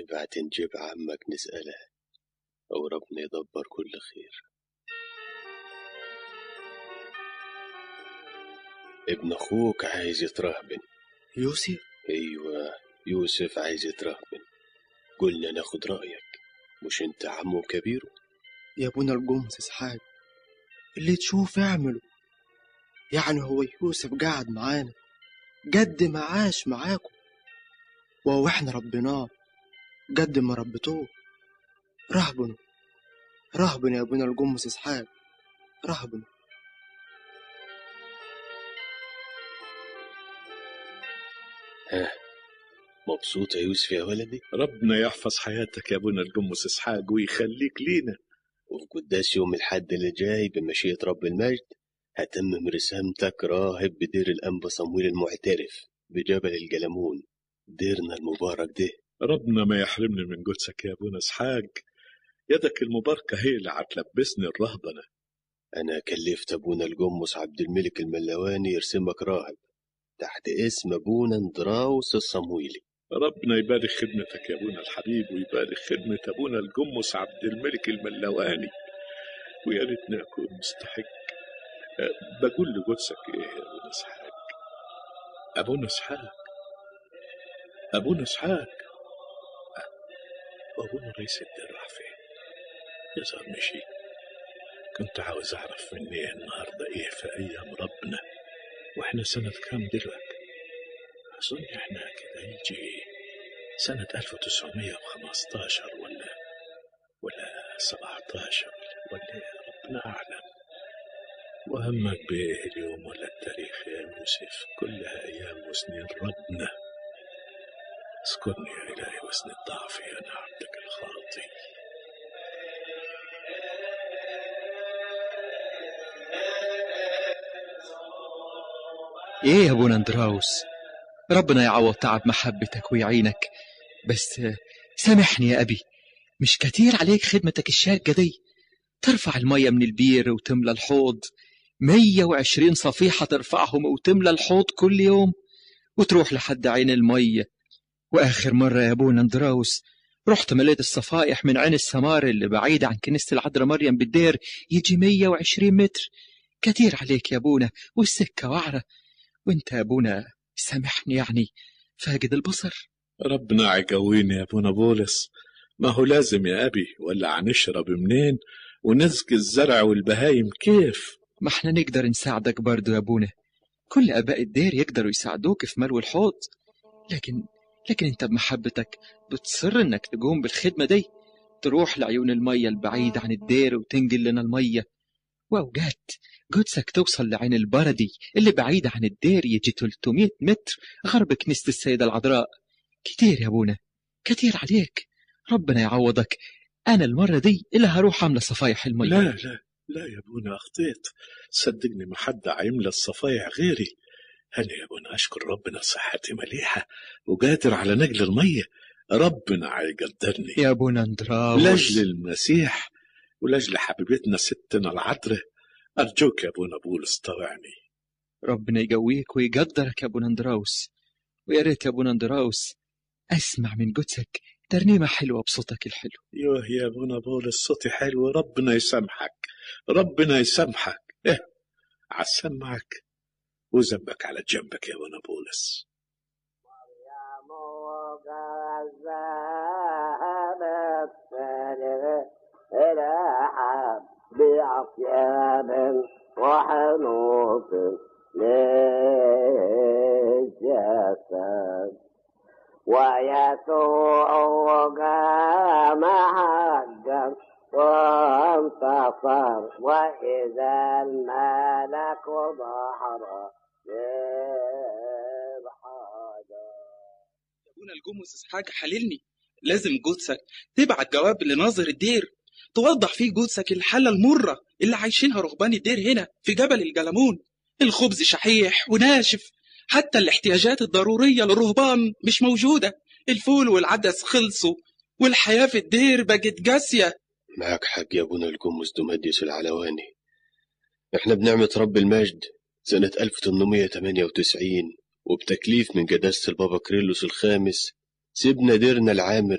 بعدين نجيب عمك نسأله أو ربنا يدبر كل خير ابن أخوك عايز يترهبن يوسف أيوة يوسف عايز يترهبن قلنا ناخد رأيك مش انت عمه وكبيره يا ابونا الجمس اسحاق اللي تشوف اعمله يعني هو يوسف قاعد معانا قد ما عاش معاكم وهو احنا ربيناه قد ما ربيتوه رهبنوا رهبنوا يا ابونا الجمس اسحاق رهبنوا مبسوط يا يوسف يا ولدي ربنا يحفظ حياتك يا ابونا الجمس اسحاق ويخليك لينا وفي قداس يوم الحد اللي جاي بمشيئة رب المجد هتمم رسامتك راهب بدير الأنبا صمويل المعترف بجبل الجلمون ديرنا المبارك ده ربنا ما يحرمني من قدسك يا ابونا اسحاق يدك المباركة هي اللي هتلبسني الرهبنة أنا كلفت أبونا الجمس عبد الملك الملواني يرسمك راهب تحت اسم أبونا اندراوس الصمويلي ربنا يبارك خدمتك يا ابونا الحبيب ويبارك خدمة ابونا الجمس عبد الملك الملواني ويا ريتني اكون مستحق أه، بقول لقدسك ايه يا ابونا اسحاق ابونا اسحاق ابونا اسحاق أه، ابونا رئيس الدير راح فين يظهر مشي كنت عاوز اعرف مني النهارده ايه في ايام ربنا واحنا سنة كام دلوقتي أظن إحنا كده يجي سنة 1915 ولا ولا 17 ولا إيه، ربنا أعلم وهمك بإيه اليوم ولا التاريخ يا يوسف كلها أيام وسنين ربنا اذكرني يا إلهي وسن ضعفي أنا عبدك الخاطي ايه يا ابونا اندراوس ربنا يعوض تعب محبتك ويعينك بس آه، سامحني يا ابي مش كتير عليك خدمتك الشاقة دي ترفع المية من البير وتملى الحوض مية وعشرين صفيحة ترفعهم وتملى الحوض كل يوم وتروح لحد عين المية وآخر مرة يا أبونا اندراوس رحت مليت الصفايح من عين السمار اللي بعيدة عن كنيسة العذراء مريم بالدير يجي مية وعشرين متر كتير عليك يا أبونا والسكة وعرة وانت يا أبونا سامحني يعني فاقد البصر ربنا يقويني يا ابونا بولس ما هو لازم يا ابي ولا هنشرب منين ونسقي الزرع والبهايم كيف ما احنا نقدر نساعدك برضو يا أبونا كل آباء الدير يقدروا يساعدوك في ملو الحوض لكن لكن انت بمحبتك بتصر انك تقوم بالخدمة دي تروح لعيون المية البعيدة عن الدير وتنقل لنا المية وأوقات قدسك توصل لعين البردي اللي بعيدة عن الدير يجي 300 متر غرب كنيسة السيدة العذراء كتير يا أبونا كتير عليك ربنا يعوضك أنا المرة دي اللي هروح أملى صفايح المية لا لا لا يا ابونا اخطيت صدقني ما حد هيملى الصفايح غيري انا يا ابونا اشكر ربنا صحتي مليحه وقادر على نقل الميه ربنا هيقدرني يا أبونا اندراوس لاجل المسيح ولاجل حبيبتنا ستنا العذراء ارجوك يا ابونا بولس طوعني ربنا يقويك ويقدرك يا أبونا اندراوس ويا ريت يا أبونا اندراوس أسمع من قدسك ترنيمة حلوة بصوتك الحلو يوه يا ابونا بولس صوتي حلو ربنا يسامحك ربنا يسامحك ايه عسمعك وذنبك على جنبك يا ابونا بولس بعصيان وحنوط للجسد ويسوع قام حقا وانتصر وإذا الملك ظهر للحجر ابونا الجمس اسحاق حللني لازم جثك تبعت جواب لناظر الدير توضح فيه جثك الحالة المرة اللي عايشينها رهبان الدير هنا في جبل الجلمون الخبز شحيح وناشف حتى الاحتياجات الضرورية للرهبان مش موجودة الفول والعدس خلصوا والحياة في الدير بقت قاسية معك حق يا ابونا الجمس دمديس العلواني احنا بنعمة رب المجد سنة 1898 وبتكليف من قداسة البابا كريلوس الخامس سيبنا ديرنا العامر